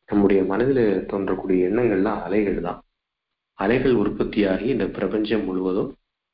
நம்முடைய மனதில் தோன்றக்கூடிய எண்ணங்கள்லாம் அலைகள் தான் அலைகள் உற்பத்தியாகி இந்த பிரபஞ்சம் முழுவதும்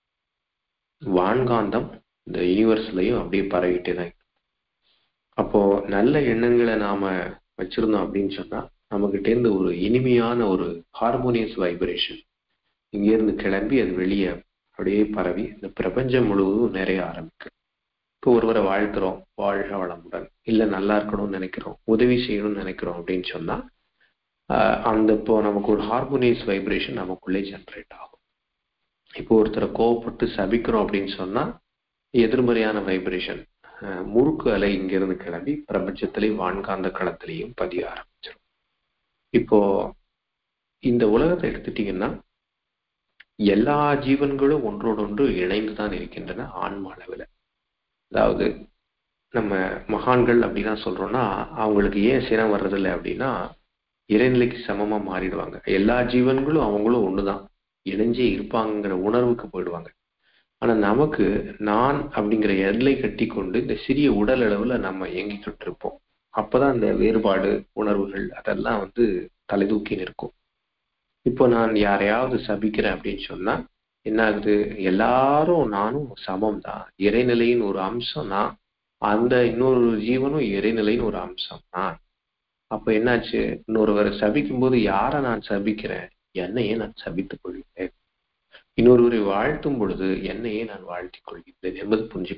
வான்காந்தம் இந்த யூனிவர்ஸ்லயும் அப்படியே பரவிட்டே தான் இருக்கு. அப்போ நல்ல எண்ணங்களை நாம வச்சிருந்தோம் அப்படின்னு சொன்னா நம்மகிட்ட இருந்து ஒரு இனிமையான ஒரு ஹார்மோனியஸ் வைப்ரேஷன் இங்கிருந்து கிளம்பி அது வெளியே அப்படியே பரவி இந்த பிரபஞ்சம் முழுவதும் நிறைய ஆரம்பிக்கும் இப்போ ஒருவரை வாழ்த்துறோம் வாழ்க வளமுடன் இல்ல நல்லா இருக்கணும்னு நினைக்கிறோம் உதவி செய்யணும்னு நினைக்கிறோம் அப்படின்னு சொன்னா ஆஹ் அந்த இப்போ நமக்கு ஒரு ஹார்மோனியஸ் வைப்ரேஷன் நமக்குள்ளே ஜென்ரேட் ஆகும் இப்போ ஒருத்தரை கோவப்பட்டு சபிக்கிறோம் அப்படின்னு சொன்னா எதிர்மறையான வைப்ரேஷன் முறுக்கு அலை இங்கிருந்து கிளம்பி பிரபஞ்சத்திலையும் வான்காந்த களத்திலையும் பதிய ஆரம்பிச்சிடும் இப்போ இந்த உலகத்தை எடுத்துட்டீங்கன்னா எல்லா ஜீவன்களும் ஒன்றோடொன்று இணைந்து தான் இருக்கின்றன ஆன்ம அளவில் அதாவது நம்ம மகான்கள் அப்படிலாம் சொல்றோம்னா அவங்களுக்கு ஏன் சினம் வர்றதில்லை அப்படின்னா இறைநிலைக்கு சமமா மாறிடுவாங்க எல்லா ஜீவன்களும் அவங்களும் ஒண்ணுதான் இணைஞ்சே இருப்பாங்கங்கிற உணர்வுக்கு போயிடுவாங்க ஆனா நமக்கு நான் அப்படிங்கிற எல்லை கட்டி கொண்டு இந்த சிறிய உடல் அளவுல நம்ம இயங்கிக்கிட்டு இருப்போம் அப்பதான் இந்த வேறுபாடு உணர்வுகள் அதெல்லாம் வந்து தலைதூக்கி நிற்கும் இப்போ நான் யாரையாவது சபிக்கிறேன் அப்படின்னு சொன்னா என்ன ஆகுது எல்லாரும் நானும் சமம் தான் இறைநிலையின் ஒரு அம்சம் நான் அந்த இன்னொரு ஜீவனும் இறைநிலையின் ஒரு அம்சம் நான் அப்ப என்னாச்சு இன்னொருவரை சபிக்கும் போது யாரை நான் சபிக்கிறேன் என்னையே நான் சபித்துக் கொள்கிறேன் இன்னொருவரை வாழ்த்தும் பொழுது என்னையே நான் வாழ்த்திக் கொள்கிறேன் என்பது புரிஞ்சு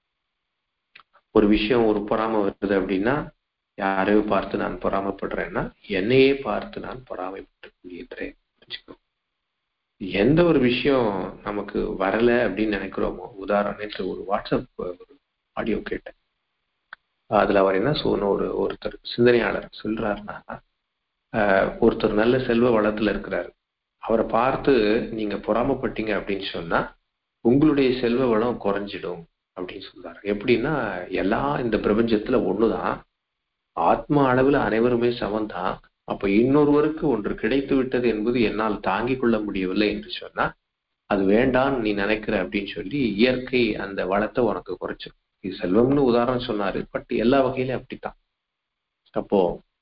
ஒரு விஷயம் ஒரு பொறாம வருது அப்படின்னா யாரையோ பார்த்து நான் பொறாமப்படுறேன்னா என்னையே பார்த்து நான் பொறாமைப்பட்டுக் கொள்கின்றேன் வச்சுக்கோ எந்த ஒரு விஷயம் நமக்கு வரல அப்படின்னு நினைக்கிறோமோ உதாரணத்துக்கு ஒரு வாட்ஸ்அப் ஒரு ஆடியோ கேட்டேன் அதுல அவர் என்ன சொன்ன ஒரு ஒருத்தர் சிந்தனையாளர் சொல்றாருன்னா ஒருத்தர் நல்ல செல்வ வளத்துல இருக்கிறாரு அவரை பார்த்து நீங்க பொறாமப்பட்டீங்க அப்படின்னு சொன்னா உங்களுடைய செல்வ வளம் குறைஞ்சிடும் அப்படின்னு சொல்றாரு எப்படின்னா எல்லாம் இந்த பிரபஞ்சத்துல ஒண்ணுதான் ஆத்மா அளவுல அனைவருமே சமந்தான் அப்ப இன்னொருவருக்கு ஒன்று கிடைத்து விட்டது என்பது என்னால் தாங்கிக் கொள்ள முடியவில்லை என்று சொன்னா அது வேண்டாம் நீ நினைக்கிற அப்படின்னு சொல்லி இயற்கை அந்த வளத்தை உனக்கு குறைச்சிடும் இது செல்வம்னு உதாரணம் சொன்னாரு பட் எல்லா வகையிலும் அப்படித்தான் அப்போ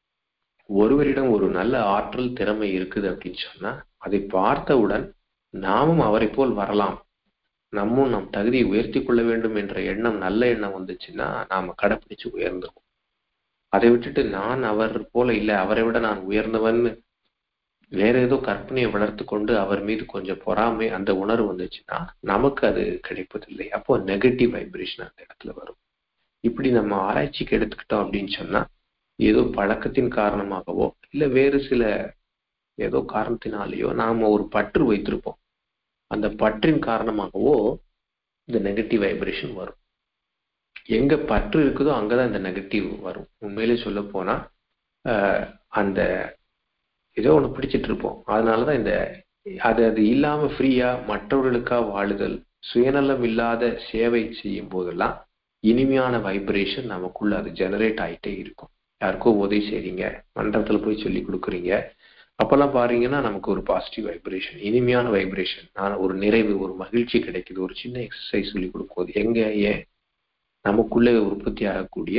ஒருவரிடம் ஒரு நல்ல ஆற்றல் திறமை இருக்குது அப்படின்னு சொன்னா அதை பார்த்தவுடன் நாமும் அவரை போல் வரலாம் நம்மும் நம் தகுதியை உயர்த்தி கொள்ள வேண்டும் என்ற எண்ணம் நல்ல எண்ணம் வந்துச்சுன்னா நாம கடைப்பிடிச்சு உயர்ந்துருவோம் அதை விட்டுட்டு நான் அவர் போல இல்லை அவரை விட நான் உயர்ந்தவன்னு வேற ஏதோ கற்பனையை வளர்த்து கொண்டு அவர் மீது கொஞ்சம் பொறாமை அந்த உணர்வு வந்துச்சுன்னா நமக்கு அது கிடைப்பதில்லை அப்போ நெகட்டிவ் வைப்ரேஷன் அந்த இடத்துல வரும் இப்படி நம்ம ஆராய்ச்சிக்கு எடுத்துக்கிட்டோம் அப்படின்னு சொன்னா ஏதோ பழக்கத்தின் காரணமாகவோ இல்ல வேறு சில ஏதோ காரணத்தினாலேயோ நாம ஒரு பற்று வைத்திருப்போம் அந்த பற்றின் காரணமாகவோ இந்த நெகட்டிவ் வைப்ரேஷன் வரும் எங்க பற்று இருக்குதோ அங்கதான் இந்த நெகட்டிவ் வரும் உண்மையிலே சொல்ல போனா அந்த ஏதோ ஒண்ணு பிடிச்சிட்டு இருப்போம் அதனாலதான் இந்த அது அது இல்லாம ஃப்ரீயா மற்றவர்களுக்கா வாழுதல் சுயநலம் இல்லாத சேவை செய்யும் போதெல்லாம் இனிமையான வைப்ரேஷன் நமக்குள்ள அது ஜெனரேட் ஆயிட்டே இருக்கும் யாருக்கோ உதவி செய்றீங்க மன்றத்துல போய் சொல்லி கொடுக்குறீங்க அப்பெல்லாம் பாருங்கன்னா நமக்கு ஒரு பாசிட்டிவ் வைப்ரேஷன் இனிமையான வைப்ரேஷன் நான் ஒரு நிறைவு ஒரு மகிழ்ச்சி கிடைக்குது ஒரு சின்ன எக்ஸசைஸ் சொல்லி கொடுக்கும்போது எங்க ஏன் நமக்குள்ளே உற்பத்தி ஆகக்கூடிய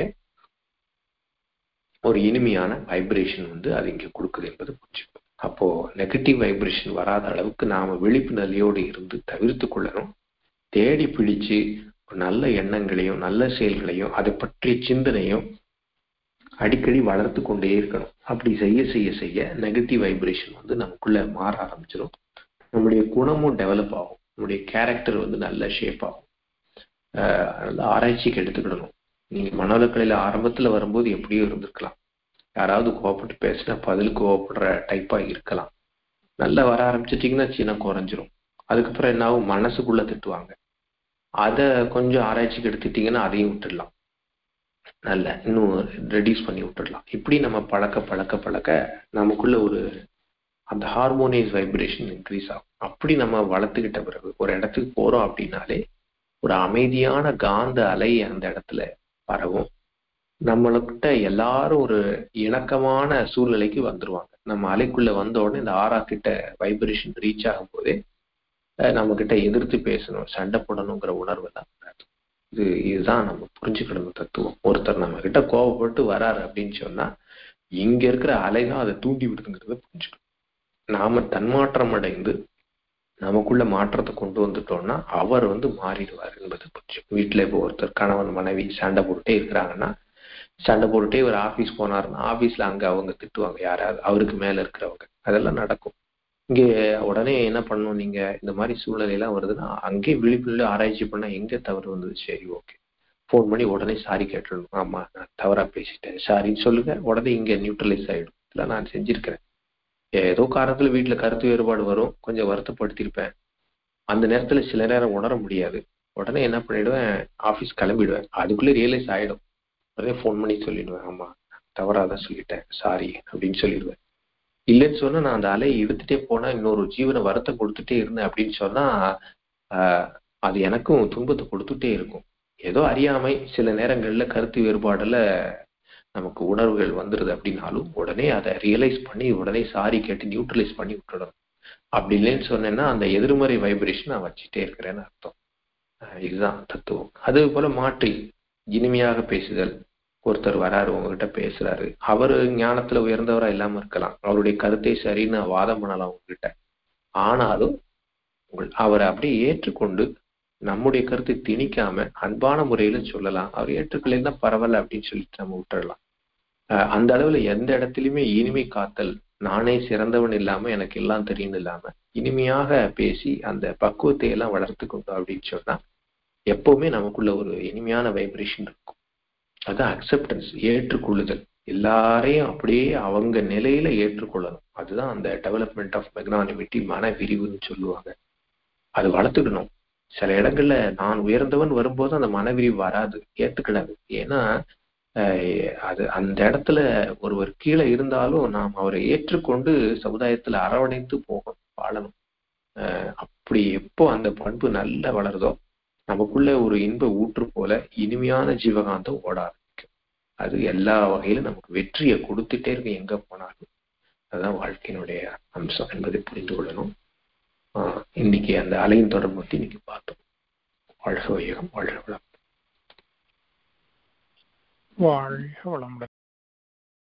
ஒரு இனிமையான வைப்ரேஷன் வந்து அது இங்க கொடுக்குது என்பது புரிஞ்சுக்கணும் அப்போ நெகட்டிவ் வைப்ரேஷன் வராத அளவுக்கு நாம விழிப்பு நிலையோடு இருந்து தவிர்த்து கொள்ளணும் தேடி பிடிச்சு நல்ல எண்ணங்களையும் நல்ல செயல்களையும் அதை பற்றிய சிந்தனையும் அடிக்கடி வளர்த்து கொண்டே இருக்கணும் அப்படி செய்ய செய்ய செய்ய நெகட்டிவ் வைப்ரேஷன் வந்து நமக்குள்ள மாற ஆரம்பிச்சிடும் நம்முடைய குணமும் டெவலப் ஆகும் நம்முடைய கேரக்டர் வந்து நல்ல ஷேப் ஆகும் நல்ல ஆராய்ச்சிக்கு எடுத்துக்கிடணும் நீங்க மனோலக்கலையில ஆரம்பத்துல வரும்போது எப்படியோ இருந்திருக்கலாம் யாராவது கோவப்பட்டு பேசினா பதில் கோவப்படுற டைப்பா இருக்கலாம் நல்லா வர ஆரம்பிச்சிட்டிங்கன்னா சின்ன குறைஞ்சிரும் அதுக்கப்புறம் என்ன ஆகும் மனசுக்குள்ள திட்டுவாங்க அதை கொஞ்சம் ஆராய்ச்சிக்கு எடுத்துட்டீங்கன்னா அதையும் விட்டுடலாம் நல்ல இன்னும் ரெடியூஸ் பண்ணி விட்டுடலாம் இப்படி நம்ம பழக்க பழக்க பழக்க நமக்குள்ள ஒரு அந்த ஹார்மோனியஸ் வைப்ரேஷன் இன்க்ரீஸ் ஆகும் அப்படி நம்ம வளர்த்துக்கிட்ட பிறகு ஒரு இடத்துக்கு போறோம் அப்படின்னாலே ஒரு அமைதியான காந்த அலை அந்த இடத்துல பரவும் நம்மளுக்கிட்ட எல்லாரும் ஒரு இணக்கமான சூழ்நிலைக்கு வந்துருவாங்க நம்ம அலைக்குள்ள வந்த உடனே இந்த ஆறா கிட்ட வைப்ரேஷன் ரீச் ஆகும் போதே நம்ம கிட்ட எதிர்த்து பேசணும் சண்டை போடணுங்கிற உணர்வு தான் இது இதுதான் நம்ம புரிஞ்சுக்கணும் தத்துவம் ஒருத்தர் நம்ம கிட்ட கோவப்பட்டு வராரு அப்படின்னு சொன்னா இங்க இருக்கிற அலை தான் அதை தூண்டி விடுதுங்கிறத புரிஞ்சுக்கணும் நாம தன்மாற்றம் அடைந்து நமக்குள்ள மாற்றத்தை கொண்டு வந்துட்டோம்னா அவர் வந்து மாறிடுவார் என்பது புரிஞ்சுக்கணும் வீட்டுல இப்போ ஒருத்தர் கணவன் மனைவி சண்டை போட்டுட்டே இருக்கிறாங்கன்னா சண்டை போட்டுட்டே ஒரு ஆபீஸ் போனாருன்னா ஆபீஸ்ல அங்க அவங்க திட்டுவாங்க யாராவது அவருக்கு மேல இருக்கிறவங்க அதெல்லாம் நடக்கும் இங்கே உடனே என்ன பண்ணணும் நீங்க இந்த மாதிரி சூழ்நிலை எல்லாம் வருதுன்னா அங்கேயே விழிப்புணர்வு ஆராய்ச்சி பண்ணா எங்க தவறு வந்தது சரி ஓகே ஃபோன் பண்ணி உடனே சாரி கேட்டுடணும் ஆமா நான் தவறா பேசிட்டேன் சாரின்னு சொல்லுங்க உடனே இங்க நியூட்ரலைஸ் ஆயிடும் இல்லை நான் செஞ்சிருக்கிறேன் ஏதோ காரணத்துல வீட்டுல கருத்து வேறுபாடு வரும் கொஞ்சம் வருத்தப்படுத்திருப்பேன் அந்த நேரத்துல சில நேரம் உணர முடியாது உடனே என்ன பண்ணிடுவேன் ஆபீஸ் கிளம்பிடுவேன் அதுக்குள்ளே ரியலைஸ் ஆயிடும் உடனே ஃபோன் பண்ணி சொல்லிடுவேன் ஆமா தவறாதான் சொல்லிட்டேன் சாரி அப்படின்னு சொல்லிடுவேன் இல்லைன்னு சொன்னா நான் அந்த அலையை இழுத்துட்டே போனா இன்னொரு ஜீவனை வருத்தம் கொடுத்துட்டே இருந்தேன் அப்படின்னு சொன்னா ஆஹ் அது எனக்கும் துன்பத்தை கொடுத்துட்டே இருக்கும் ஏதோ அறியாமை சில நேரங்கள்ல கருத்து வேறுபாடுல நமக்கு உணர்வுகள் வந்துருது அப்படின்னாலும் உடனே அதை ரியலைஸ் பண்ணி உடனே சாரி கேட்டு நியூட்ரலைஸ் பண்ணி விட்டுடணும் அப்படி இல்லைன்னு சொன்னேன்னா அந்த எதிர்மறை வைப்ரேஷன் நான் வச்சுட்டே இருக்கிறேன்னு அர்த்தம் இதுதான் தத்துவம் அது போல மாற்றி இனிமையாக பேசுதல் ஒருத்தர் வராரு உங்ககிட்ட பேசுறாரு அவரு ஞானத்துல உயர்ந்தவரா இல்லாம இருக்கலாம் அவருடைய கருத்தை சரின்னு வாதம் பண்ணலாம் உங்ககிட்ட ஆனாலும் அவரை அப்படியே ஏற்றுக்கொண்டு நம்முடைய கருத்தை திணிக்காம அன்பான முறையில சொல்லலாம் அவர் ஏற்றுக்கலைன்னா பரவாயில்ல அப்படின்னு சொல்லிட்டு நம்ம விட்டுறலாம் அந்த அளவுல எந்த இடத்துலயுமே இனிமை காத்தல் நானே சிறந்தவன் இல்லாம எனக்கு எல்லாம் தெரியும் இல்லாம இனிமையாக பேசி அந்த பக்குவத்தை எல்லாம் வளர்த்து கொண்டோம் அப்படின்னு சொன்னா எப்பவுமே நமக்குள்ள ஒரு இனிமையான வைப்ரேஷன் இருக்கும் அதான் அக்செப்டன்ஸ் ஏற்றுக்கொள்ளுதல் எல்லாரையும் அப்படியே அவங்க நிலையில ஏற்றுக்கொள்ளணும் அதுதான் அந்த டெவலப்மெண்ட் ஆஃப் மெக்னானிமிட்டி மன விரிவுன்னு சொல்லுவாங்க அது வளர்த்துக்கணும் சில இடங்கள்ல நான் உயர்ந்தவன் வரும்போது அந்த மனவிரிவு வராது ஏத்துக்கிடாது ஏன்னா அது அந்த இடத்துல ஒருவர் கீழே இருந்தாலும் நாம் அவரை ஏற்றுக்கொண்டு சமுதாயத்துல அரவணைத்து போகணும் வாழணும் அப்படி எப்போ அந்த பண்பு நல்லா வளருதோ நமக்குள்ள ஒரு இன்ப ஊற்று போல இனிமையான ஜீவகாந்தம் ஓட ஆரம்பிக்கும் அது எல்லா வகையிலும் நமக்கு வெற்றியை கொடுத்துட்டே இருக்கு எங்க போனாலும் அதுதான் வாழ்க்கையினுடைய அம்சம் என்பதை புரிந்து கொள்ளணும் ஆஹ் இன்னைக்கு அந்த அலையின் தொடர்பு பத்தி இன்னைக்கு பார்த்தோம் வாழ்க வையகம் வாழ்க வளம் வாழ்க வளமுடன்